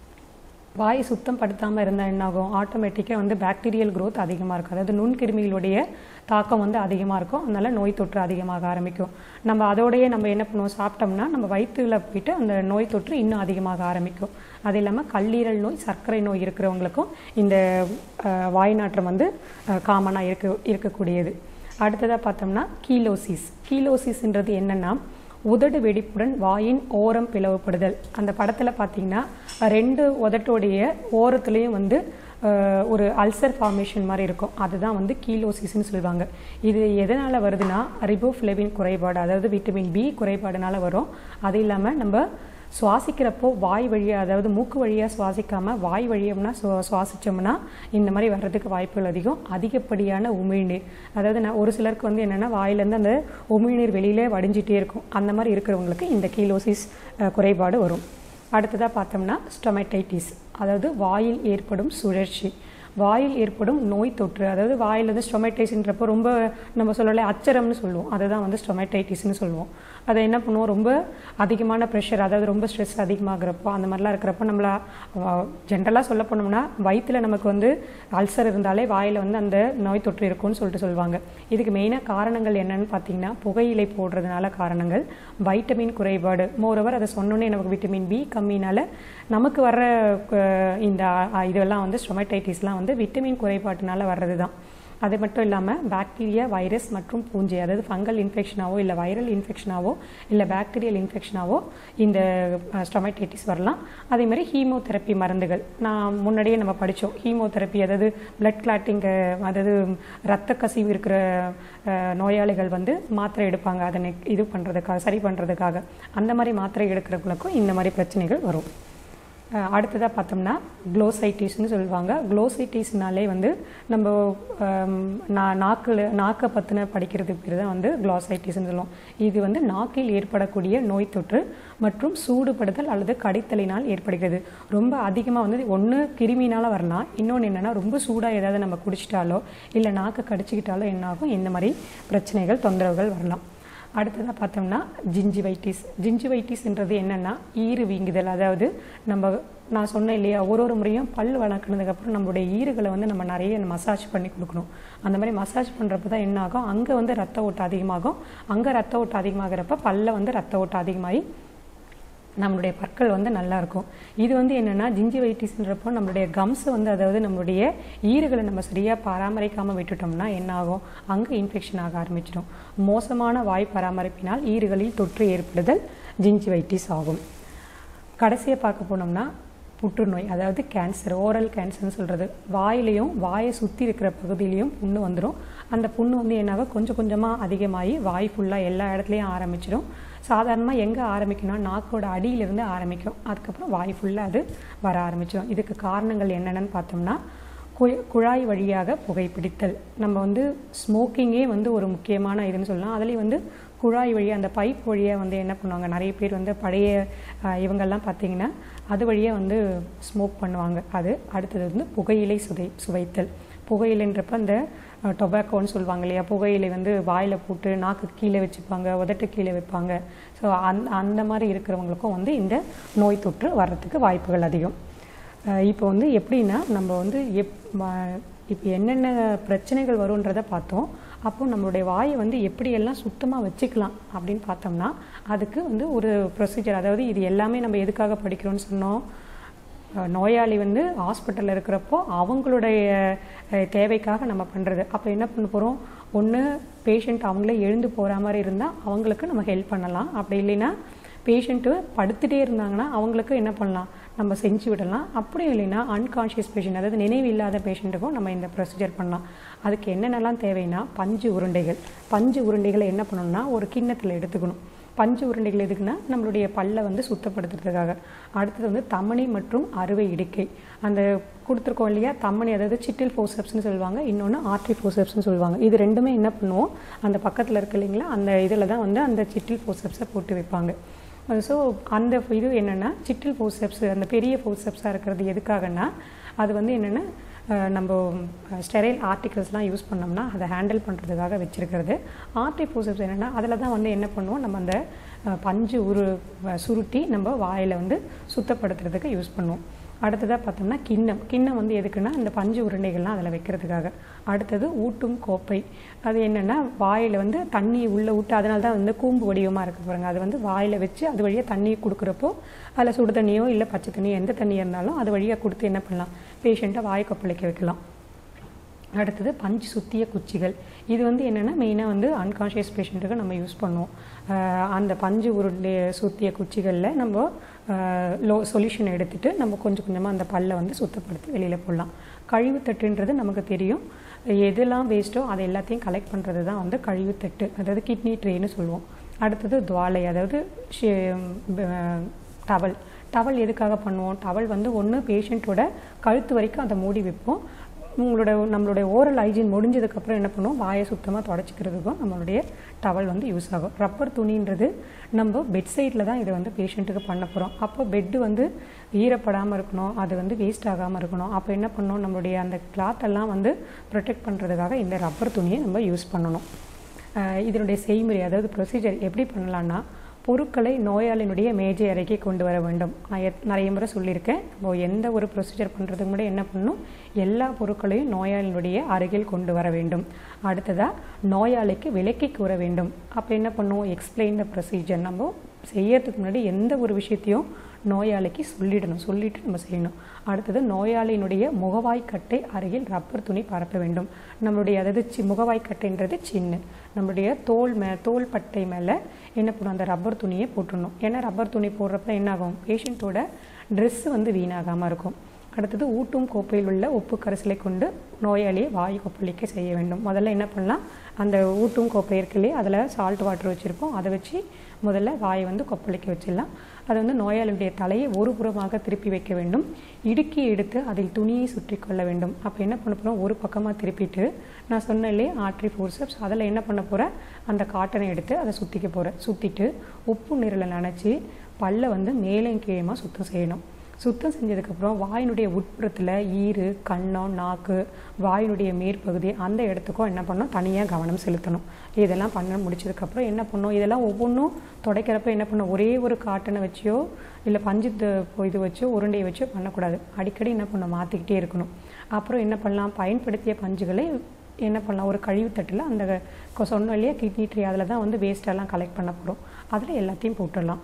வாயை சுத்தம் படுத்தாமல் இருந்தால் என்னாகும் ஆட்டோமேட்டிக்காக வந்து பாக்டீரியல் growth அதிகமாக இருக்கும் அதாவது நுண்கிருமிகளுடைய தாக்கம் வந்து அதிகமாக இருக்கும் அதனால நோய் தொற்று அதிகமாக ஆரம்பிக்கும் நம்ம அதோடயே நம்ம என்ன பண்ணுவோம் சாப்பிட்டோம்னா நம்ம வயிற்றுல போயிட்டு அந்த நோய் தொற்று இன்னும் அதிகமாக ஆரம்பிக்கும் அது இல்லாமல் கல்லீரல் நோய் சர்க்கரை நோய் இருக்கிறவங்களுக்கும் இந்த அஹ், வாய் நாற்றம் வந்து காமனாக இருக்க இருக்கக்கூடியது அடுத்ததாக பார்த்தோம்னா கீலோசிஸ் கீலோசிஸ்ன்றது என்னன்னா உதடு வெடிப்புடன் வாயின் ஓரம் பிளவுபடுதல் அந்த படத்தில் பார்த்தீங்கன்னா ரெண்டு உதட்டோடைய ஓரத்துலேயும் வந்து அஹ், ஒரு அல்சர் ஃபார்மேஷன் மாதிரி இருக்கும் அதுதான் வந்து கீலோசிஸ்ன்னு சொல்லுவாங்க இது எதனால் வருதுன்னா ரிபோஃப்ளெவின் குறைபாடு அதாவது விட்டமின் பி குறைபாடுனால வரும் அது இல்லாமல் நம்ம சுவாசிக்கிறப்போ வாய் வழியாக அதாவது மூக்கு வழியாக சுவாசிக்காமல் வாய் வழியம்னா சுவா சுவாசித்தோம்னா இந்த மாதிரி வர்றதுக்கு வாய்ப்புகள் அதிகம் அதிகப்படியான உமிழ்நீர் அதாவது நான் ஒரு சிலருக்கு வந்து என்னென்னா வாயிலேருந்து அந்த உமிழ்நீர் வெளியிலே வடிஞ்சிட்டே இருக்கும் அந்த மாதிரி இருக்கிறவங்களுக்கு இந்த கீலோசிஸ் அஹ், குறைபாடு வரும் அடுத்ததாக பார்த்தோம்னா ஸ்டொமேட்டைட்டிஸ் அதாவது வாயில் ஏற்படும் சுழற்சி வாயில் ஏற்படும் நோய் தொற்று அதாவது வாயில் வந்து ஸ்டொமேட்டைஸ்ன்றப்போ ரொம்ப நம்ம சொல்லலை அச்சரம்னு சொல்லுவோம் அதுதான் வந்து ஸ்டொமேட்டைட்டிஸ்னு சொல்லுவோம் அதை என்ன பண்ணுவோம் ரொம்ப அதிகமான ப்ரெஷர் அதாவது ரொம்ப ஸ்ட்ரெஸ் அதிகமாகிறப்போ அந்த மாதிரிலாம் இருக்கிறப்போ நம்மள ஜென்ரலாக சொல்ல போனோம்னா வயிற்றில் நமக்கு வந்து அல்சர் இருந்தாலே வாயில் வந்து அந்த நோய் தொற்று இருக்கும்னு சொல்லிட்டு சொல்லுவாங்க இதுக்கு மெயினாக காரணங்கள் என்னன்னு பார்த்தீங்கன்னா புகையிலை போடுறதுனால காரணங்கள் வைட்டமின் குறைபாடு மோரோவர் அதை சொன்னோன்னே நமக்கு விட்டமின் பி கம்மினால நமக்கு வர்ற அஹ், இந்த அஹ், இதெல்லாம் வந்து ஸ்டொமேட்டைட்டிஸ்லாம் வந்து விட்டமின் குறைபாட்டினால வர்றது தான் அது மட்டும் இல்லாமல் பாக்டீரியா வைரஸ் மற்றும் பூஞ்சை அதாவது ஃபங்கல் இன்ஃபெக்ஷனாவோ இல்லை வைரல் இன்ஃபெக்ஷனாவோ இல்லை பாக்டீரியல் இன்ஃபெக்ஷனாவோ இந்த ஸ்டொமேட்டைட்டிஸ் வரலாம் அதே மாதிரி ஹீமோதெரப்பி மருந்துகள் நான் முன்னாடியே நம்ம படித்தோம் ஹீமோதெரப்பி அதாவது பிளட் கிளாட்டிங் அதாவது ரத்த கசிவு இருக்கிற அஹ், நோயாளிகள் வந்து மாத்திரை எடுப்பாங்க அதனை இது பண்ணுறதுக்காக சரி பண்ணுறதுக்காக அந்த மாதிரி மாத்திரை எடுக்கிறவங்களுக்கும் இந்த மாதிரி பிரச்சனைகள் வரும் அடுத்ததாக பார்த்தோம்னா க்ளோசைட்டிஸ்னு சொல்லுவாங்க க்ளோசைட்டிஸ்னாலே வந்து நம்ம ஆம், நா நாக்கில் நாக்கை பற்றின படிக்கிறதுக்கு பேர் தான் வந்து க்ளோசைட்டிஸ்னு சொல்லுவோம் இது வந்து நாக்கில் ஏற்படக்கூடிய நோய் தொற்று மற்றும் சூடுபடுதல் அல்லது கடித்தலினால் ஏற்படுகிறது ரொம்ப அதிகமாக வந்து ஒன்று கிருமினால் வரலாம் இன்னொன்று என்னென்னா ரொம்ப சூடாக ஏதாவது நம்ம குடிச்சிட்டாலோ இல்லை நாக்கை கடிச்சிக்கிட்டாலோ என்னாகும் இந்த மாதிரி பிரச்சனைகள் தொந்தரவுகள் வரலாம் அடுத்ததாக பார்த்தோம்னா ஜிஞ்சிவைட்டிஸ் ஜிஞ்சிவைட்டிஸ்ன்றது என்னென்னா ஈறு வீங்குதல் அதாவது நம்ம நான் சொன்னேன் இல்லையா ஒரு ஒரு முறையும் பல் வளர்க்குனதுக்கப்புறம் நம்மளுடைய ஈறுகளை வந்து நம்ம நிறைய மசாஜ் பண்ணி கொடுக்கணும் அந்த மாதிரி மசாஜ் பண்ணுறப்ப தான் என்ன ஆகும் அங்கே வந்து ரத்த ஓட்டம் அதிகமாகும் அங்கே ரத்த ஓட்டம் அதிகமாகிறப்ப பல்ல வந்து ரத்த ஓட்டம் அதிகமாகி நம்மளுடைய பற்கள் வந்து நல்லா இருக்கும் இது வந்து என்னென்னா ஜிஞ்சிவைட்டிஸ்ன்றப்போ நம்மளுடைய கம்ஸ் வந்து அதாவது நம்மளுடைய ஈறுகளை நம்ம சரியாக பராமரிக்காமல் விட்டுட்டோம்னா என்ன ஆகும் அங்கே இன்ஃபெக்ஷன் ஆக ஆரம்பிச்சிடும் மோசமான வாய் பராமரிப்பினால் ஈறுகளில் தொற்று ஏற்படுதல் ஜிஞ்சிவைட்டிஸ் ஆகும் கடைசியாக பார்க்க போனோம்னா புற்றுநோய் அதாவது கேன்சர் ஓரல் கேன்சர்னு சொல்கிறது வாயிலையும் வாயை சுற்றி இருக்கிற பகுதியிலையும் புண்ணு வந்துடும் அந்த புண்ணு வந்து என்னாகும் கொஞ்சம் கொஞ்சமாக அதிகமாகி வாய் ஃபுல்லாக எல்லா இடத்துலையும் ஆரம்பிச்சிடும் சாதாரணமாக எங்கே ஆரம்பிக்கும்னா நாக்கோட அடியிலிருந்து ஆரம்பிக்கும் அதுக்கப்புறம் வாய் ஃபுல்லாக அது வர ஆரம்பிச்சிடும் இதுக்கு காரணங்கள் என்னென்னு பார்த்தோம்னா கு- குழாய் வழியாக புகைப்பிடித்தல் நம்ம வந்து ஸ்மோக்கிங்கே வந்து ஒரு முக்கியமான இதுன்னு சொல்லலாம் அதுலேயும் வந்து குழாய் வழியாக அந்த பைப் வழியாக வந்து என்ன பண்ணுவாங்க நிறைய பேர் வந்து பழைய அஹ், இவங்கெல்லாம் பார்த்தீங்கன்னா அது வழியாக வந்து ஸ்மோக் பண்ணுவாங்க அது அடுத்தது வந்து புகையிலை சுதை சுவைத்தல் புகையிலைன்றப்ப அந்த டொபாக்கோன்னு சொல்லுவாங்க இல்லையா புகையிலை வந்து வாயில் போட்டு நாக்கு கீழே வச்சுப்பாங்க உதட்டு கீழே வைப்பாங்க ஸோ அந்த அந்த மாதிரி இருக்கிறவங்களுக்கும் வந்து இந்த நோய் தொற்று வர்றதுக்கு வாய்ப்புகள் அதிகம் அஹ் இப்போ வந்து எப்படின்னா நம்ம வந்து எப் ம- இப்போ என்னென்ன பிரச்சனைகள் வரும்ன்றதை பார்த்தோம் அப்போ நம்மளுடைய வாயை வந்து எப்படியெல்லாம் சுத்தமாக வச்சுக்கலாம் அப்படின்னு பார்த்தோம்னா அதுக்கு வந்து ஒரு ப்ரொசீஜர் அதாவது இது எல்லாமே நம்ம எதுக்காக படிக்கிறோம்னு சொன்னோம் அஹ் நோயாளி வந்து ஹாஸ்பிட்டலில் இருக்கிறப்போ அவங்களுடைய அஹ், தேவைக்காக நம்ம பண்ணுறது அப்போ என்ன பண்ண போகிறோம் ஒன்று பேஷண்ட் அவங்களே எழுந்து போகிற மாதிரி இருந்தால் அவங்களுக்கு நம்ம ஹெல்ப் பண்ணலாம் அப்படி இல்லைன்னா பேஷண்ட்டு படுத்துட்டே இருந்தாங்கன்னா அவங்களுக்கு என்ன பண்ணலாம் நம்ம செஞ்சு விடலாம் அப்படியும் இல்லைன்னா அன்கான்ஷியஸ் பேஷண்ட் அதாவது நினைவு இல்லாத பேஷண்ட்டுக்கும் நம்ம இந்த ப்ரொசீஜர் பண்ணலாம் அதுக்கு என்னென்னலாம் தேவைன்னா பஞ்சு உருண்டைகள் பஞ்சு உருண்டைகளை என்ன பண்ணணும்னா ஒரு கிண்ணத்தில் எடுத்துக்கணும் பஞ்சு உருண்டைகள் எதுக்குன்னா நம்மளுடைய பல்லை வந்து சுத்தப்படுத்துறதுக்காக அடுத்தது வந்து தமனி மற்றும் அறுவை இடுக்கை அந்த கொடுத்துருக்கோம் இல்லையா தமனி அதாவது சிட்டில் ஃபோசப்ஸ்னு சொல்லுவாங்க இன்னொன்று ஆர்ட்ரி ஃபோசப்ஸ்னு சொல்லுவாங்க இது ரெண்டுமே என்ன பண்ணுவோம் அந்த பக்கத்தில் இருக்கு இல்லைங்களா அந்த இதில் தான் வந்து அந்த சிட்டில் ஃபோசப்ஸை போட்டு வைப்பாங்க ஸோ அந்த இது என்னென்னா சிட்டில் ஃபோசப்ஸ் அந்த பெரிய ஃபோசப்ஸாக இருக்கிறது எதுக்காகன்னா அது வந்து என்னென்னா நம்ம ஸ்டெரைல் ஆர்டிகல்ஸ்லாம் யூஸ் பண்ணோம்னா அதை ஹேண்டில் பண்ணுறதுக்காக வச்சுருக்கிறது ஆர்டி ஃபோசப்ஸ் என்னென்னா அதில் தான் வந்து என்ன பண்ணுவோம் நம்ம அந்த அஹ், பஞ்சு உரு அஹ், சுருட்டி நம்ம வாயில் வந்து சுத்தப்படுத்துறதுக்கு யூஸ் பண்ணுவோம் அடுத்ததாக பார்த்தோம்னா கிண்ணம் கிண்ணம் வந்து எதுக்குன்னா இந்த பஞ்சு உருண்டைகள்லாம் அதில் வைக்கிறதுக்காக அடுத்தது ஊட்டும் கோப்பை அது என்னென்னா வாயில் வந்து தண்ணி உள்ளே விட்டு அதனால தான் வந்து கூம்பு வடிவமாக இருக்கு பாருங்க அது வந்து வாயில் வச்சு அது வழியாக தண்ணி கொடுக்குறப்போ அதில் சுடு தண்ணியோ இல்லை பச்சை தண்ணியோ எந்த தண்ணியாக இருந்தாலும் அது வழியாக கொடுத்து என்ன பண்ணலாம் பேஷண்ட்டை வாய் கொப்பளிக்க வைக்கலாம் அடுத்தது பஞ்சு சுத்திய குச்சிகள் இது வந்து என்னென்னா மெயினாக வந்து அன்கான்ஷியஸ் பேஷண்ட்டுக்கு நம்ம யூஸ் பண்ணுவோம் ஆஹ் அந்த பஞ்சு உருண்டை சுத்திய குச்சிகளில் நம்ம லோ சொல்யூஷன் எடுத்துட்டு நம்ம கொஞ்சம் கொஞ்சமாக அந்த பல்லை வந்து சுத்தப்படுத்தி வெளியில் போடலாம் கழிவுத்தட்டுன்றது நமக்கு தெரியும் எதெல்லாம் வேஸ்ட்டோ அதை எல்லாத்தையும் கலெக்ட் பண்ணுறது தான் வந்து கழிவுத்தட்டு அதாவது கிட்னி ட்ரேன்னு சொல்லுவோம் அடுத்தது துவாலை அதாவது டவல் டவல் எதுக்காக பண்ணுவோம் டவல் வந்து ஒன்று பேஷண்ட்டோட கழுத்து வரைக்கும் அதை மூடி வைப்போம் உங்களோட நம்மளுடைய ஓரல் ஹைஜீன் முடிஞ்சதுக்கப்புறம் என்ன பண்ணுவோம் வாயை சுத்தமாக தொடச்சிக்கிறதுக்கும் நம்மளுடைய டவல் வந்து யூஸ் ஆகும் ரப்பர் துணின்றது நம்ம பெட் சைடில் தான் இதை வந்து பேஷண்ட்டுக்கு பண்ண போகிறோம் அப்போ பெட்டு வந்து ஈரப்படாமல் இருக்கணும் அது வந்து வேஸ்ட் ஆகாமல் இருக்கணும் அப்போ என்ன பண்ணணும் நம்மளுடைய அந்த கிளாத் எல்லாம் வந்து ப்ரொடெக்ட் பண்ணுறதுக்காக இந்த ரப்பர் துணியை நம்ம யூஸ் பண்ணணும் அஹ் இதனுடைய செய்முறை அதாவது ப்ரொசீஜர் எப்படி பண்ணலான்னா பொருட்களை நோயாளியினுடைய மேஜை அறைக்கு கொண்டு வர வேண்டும் நான் எத்- நிறைய முறை சொல்லியிருக்கேன் நம்ம எந்த ஒரு ப்ரொசீஜர் பண்ணுறதுக்கு முன்னாடி என்ன பண்ணணும் எல்லா பொருட்களையும் நோயாளியினுடைய அருகில் கொண்டு வர வேண்டும் அடுத்ததாக நோயாளிக்கு விலக்கி கூற வேண்டும் அப்போ என்ன பண்ணுவோம் எக்ஸ்பிளைன் த ப்ரொசீஜர் நம்ம செய்யறதுக்கு முன்னாடி எந்த ஒரு விஷயத்தையும் நோயாளிக்கு சொல்லிடணும் சொல்லிட்டு நம்ம செய்யணும் அடுத்தது நோயாளியினுடைய முகவாய்க்கட்டை அருகில் ரப்பர் துணி பரப்ப வேண்டும் நம்மளுடைய அதாவது சி முகவாய்க்கட்டைன்றது சின்ன நம்மளுடைய தோல் மே தோல் பட்டை மேலே என்ன பண்ணும் அந்த ரப்பர் துணியை போட்டுடணும் ஏன்னா ரப்பர் துணி போடுறப்ப என்ன ஆகும் பேஷண்ட்டோட ட்ரெஸ் வந்து வீணாகாமல் இருக்கும் அடுத்தது ஊட்டும் கோப்பையில் உள்ள உப்பு கரைசலை கொண்டு நோயாளியை வாய் கொப்பளிக்க செய்ய வேண்டும் முதல்ல என்ன பண்ணலாம் அந்த ஊட்டும் கோப்பை இருக்கு இல்லையா அதில் சால்ட் வாட்டர் வச்சுருப்போம் அதை வச்சு முதல்ல வாயை வந்து கொப்பளிக்க வச்சிடலாம் அது வந்து நோயாளியுடைய தலையை ஒரு புறமாக திருப்பி வைக்க வேண்டும் இடுக்கி எடுத்து அதில் துணியை சுற்றி கொள்ள வேண்டும் அப்போ என்ன பண்ண போகிறோம் ஒரு பக்கமாக திருப்பிட்டு நான் சொன்னேன்லே ஆட்ரி ஃபோர்சப்ஸ் அதில் என்ன பண்ண போகிறேன் அந்த காட்டனை எடுத்து அதை சுற்றிக்க போகிறேன் சுற்றிட்டு உப்பு நீரில் நனைச்சி பல்லை வந்து மேலே கீழமாக சுத்தம் செய்யணும் சுத்தம் செஞ்சதுக்கப்புறம் வாயினுடைய உட்புறத்தில் ஈறு கண்ணம் நாக்கு வாயினுடைய மேற்பகுதி அந்த இடத்துக்கும் என்ன பண்ணணும் தனியாக கவனம் செலுத்தணும் இதெல்லாம் பண்ண முடிச்சதுக்கப்புறம் என்ன பண்ணணும் இதெல்லாம் ஒவ்வொன்றும் துடைக்கிறப்ப என்ன பண்ணணும் ஒரே ஒரு காட்டனை வச்சியோ இல்லை பஞ்சு த- இது வச்சோ உருண்டையை வச்சோ பண்ணக்கூடாது அடிக்கடி என்ன பண்ணணும் மாற்றிக்கிட்டே இருக்கணும் அப்புறம் என்ன பண்ணலாம் பயன்படுத்திய பஞ்சுகளை என்ன பண்ணலாம் ஒரு கழிவு தட்டில் அந்த கொ- சொன்னோம் இல்லையா கிட்னி ட்ரீ அதில் தான் வந்து வேஸ்டெல்லாம் கலெக்ட் பண்ண போகிறோம் அதில் எல்லாத்தையும் போட்டுடலாம்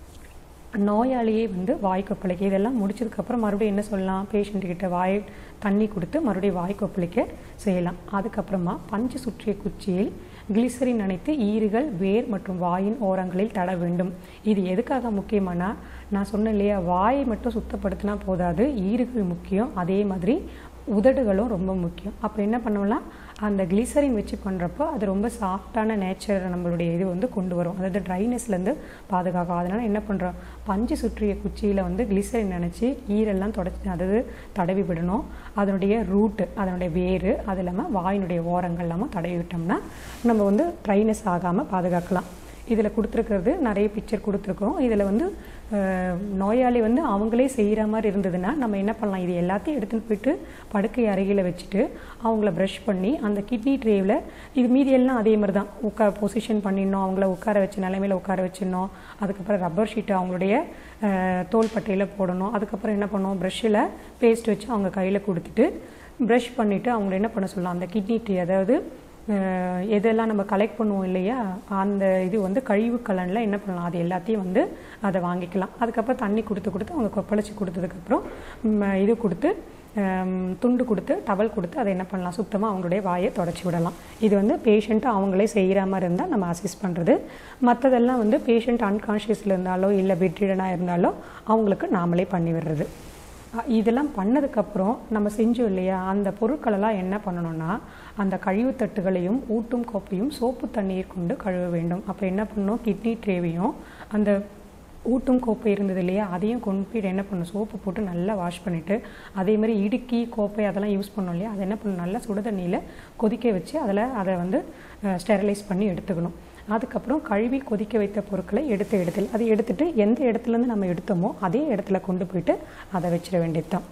நோயாளியே வந்து வாய் கொப்பளிக்க இதெல்லாம் முடிச்சதுக்கப்புறம் மறுபடியும் என்ன சொல்லலாம் பேஷண்ட் கிட்ட வாய் தண்ணி கொடுத்து மறுபடியும் வாய் கொப்பளிக்க செய்யலாம் அதுக்கப்புறமா பஞ்சு சுற்றிய குச்சியில் கிளிசரின் நனைத்து ஈறுகள் வேர் மற்றும் வாயின் ஓரங்களில் தட வேண்டும் இது எதுக்காக முக்கியமானா நான் சொன்னேன் இல்லையா வாயை மட்டும் சுத்தப்படுத்தினா போதாது ஈறுகள் முக்கியம் அதே மாதிரி உதடுகளும் ரொம்ப முக்கியம் அப்போ என்ன பண்ணலாம் அந்த கிளிசரின் வச்சு பண்ணுறப்போ அது ரொம்ப சாஃப்டான நேச்சர் நம்மளுடைய இது வந்து கொண்டு வரும் அதாவது ட்ரைனஸ்லேருந்து பாதுகாக்கும் அதனால் என்ன பண்ணுறோம் பஞ்சு சுற்றிய குச்சியில் வந்து கிளிசரின் நினச்சி ஈரெல்லாம் தொடச்சி அதாவது தடவி விடணும் அதனுடைய ரூட்டு அதனுடைய வேர் அது இல்லாமல் வாயினுடைய ஓரங்கள் இல்லாமல் தடவி விட்டோம்னா நம்ம வந்து ட்ரைனஸ் ஆகாமல் பாதுகாக்கலாம் இதில் கொடுத்துருக்கிறது நிறைய பிக்சர் கொடுத்துருக்கோம் இதில் வந்து அஹ், நோயாளி வந்து அவங்களே செய்கிற மாதிரி இருந்ததுன்னா நம்ம என்ன பண்ணலாம் இது எல்லாத்தையும் எடுத்துகிட்டு போயிட்டு படுக்கை அருகில் வச்சுட்டு அவங்கள ப்ரஷ் பண்ணி அந்த கிட்னி ட்ரேவில் இது மீதி எல்லாம் அதே மாதிரி தான் உட்கா பொசிஷன் பண்ணிடணும் அவங்கள உட்கார வச்ச நிலைமையில் உட்கார வச்சிடணும் அதுக்கப்புறம் ரப்பர் ஷீட்டை அவங்களுடைய அஹ், தோள்பட்டையில் போடணும் அதுக்கப்புறம் என்ன பண்ணுவோம் ப்ரஷ்ஷில் பேஸ்ட் வச்சு அவங்க கையில் கொடுத்துட்டு ப்ரஷ் பண்ணிவிட்டு அவங்கள என்ன பண்ண சொல்லலாம் அந்த கிட்னி ட்ரீ அதாவது அஹ் எதெல்லாம் நம்ம கலெக்ட் பண்ணுவோம் இல்லையா அந்த இது வந்து கழிவு கலனில் என்ன பண்ணலாம் அது எல்லாத்தையும் வந்து அதை வாங்கிக்கலாம் அதுக்கப்புறம் தண்ணி கொடுத்து கொடுத்து அவங்க கொப்பளிச்சு கொடுத்ததுக்கப்புறம் ம், இது கொடுத்து ஹம், துண்டு கொடுத்து டவல் கொடுத்து அதை என்ன பண்ணலாம் சுத்தமாக அவங்களுடைய வாயை தொடச்சி விடலாம் இது வந்து பேஷண்ட்டு அவங்களே செய்கிற மாதிரி இருந்தால் நம்ம அசிஸ்ட் பண்ணுறது மற்றதெல்லாம் வந்து பேஷண்ட் அன்கான்ஷியஸில் இருந்தாலோ இல்லை பெட்ரிடனாக இருந்தாலோ அவங்களுக்கு நாமளே பண்ணி விடுறது அ- இதெல்லாம் பண்ணதுக்கப்புறம் நம்ம செஞ்சோம் இல்லையா அந்த பொருட்களெல்லாம் என்ன பண்ணணும்னா அந்த கழிவுத் தட்டுகளையும் ஊட்டும் கோப்பையும் சோப்பு தண்ணீர் கொண்டு கழுவ வேண்டும் அப்போ என்ன பண்ணணும் கிட்னி ட்ரேவையும் அந்த ஊட்டும் கோப்பை இருந்தது இல்லையா அதையும் கொண்டு போய் என்ன பண்ணணும் சோப்பு போட்டு நல்லா வாஷ் பண்ணிவிட்டு அதே மாதிரி இடுக்கி கோப்பை அதெல்லாம் யூஸ் பண்ணோம் இல்லையா அதை என்ன பண்ணணும் நல்லா சுடு தண்ணியில் கொதிக்க வச்சு அதில் அதை வந்து ஸ்டெரிலைஸ் பண்ணி எடுத்துக்கணும் அதுக்கப்புறம் கழுவி கொதிக்க வைத்த பொருட்களை எடுத்து எடுத்தல் அதை எடுத்துட்டு எந்த இடத்துலேருந்து நம்ம எடுத்தோமோ அதே இடத்துல கொண்டு போயிட்டு அதை வச்சிட வேண்டியது தான்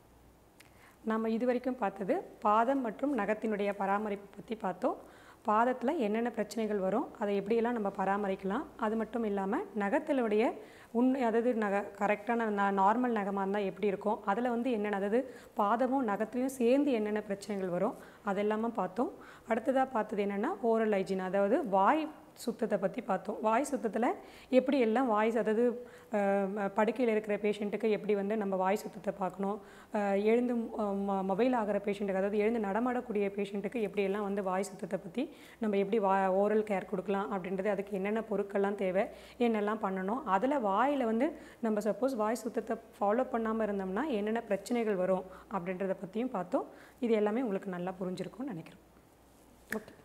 நம்ம இது வரைக்கும் பார்த்தது பாதம் மற்றும் நகத்தினுடைய பராமரிப்பு பற்றி பார்த்தோம் பாதத்தில் என்னென்ன பிரச்சனைகள் வரும் அதை எப்படியெல்லாம் நம்ம பராமரிக்கலாம் அது மட்டும் இல்லாமல் நகத்தினுடைய உண்மை அதாவது நகை கரெக்டான நார்மல் நகமாக இருந்தால் எப்படி இருக்கும் அதில் வந்து என்னென்ன அதாவது பாதமும் நகத்துலையும் சேர்ந்து என்னென்ன பிரச்சனைகள் வரும் அதெல்லாமே பார்த்தோம் அடுத்ததாக பார்த்தது என்னென்னா ஓரல் ஹைஜீன் அதாவது வாய் சுத்தத்தை பற்றி பார்த்தோம் வாய் சுத்தத்தில் எப்படி எல்லாம் வாய் அதாவது படுக்கையில் இருக்கிற பேஷண்ட்டுக்கு எப்படி வந்து நம்ம வாய் சுத்தத்தை பார்க்கணும் அஹ், எழுந்து மொபைல் ஆகிற பேஷண்ட்டுக்கு அதாவது எழுந்து நடமாடக்கூடிய பேஷண்ட்டுக்கு எப்படியெல்லாம் வந்து வாய் சுத்தத்தை பற்றி நம்ம எப்படி வா ஓரல் கேர் கொடுக்கலாம் அப்படின்றது அதுக்கு என்னென்ன பொருட்கள்லாம் தேவை என்னெல்லாம் பண்ணணும் அதில் வாயில் வந்து நம்ம சப்போஸ் வாய் சுத்தத்தை ஃபாலோ பண்ணாமல் இருந்தோம்னா என்னென்ன பிரச்சனைகள் வரும் அப்படின்றத பற்றியும் பார்த்தோம் இது எல்லாமே உங்களுக்கு நல்லா புரிஞ்சிருக்கும்னு நினைக்கிறேன் ஓகே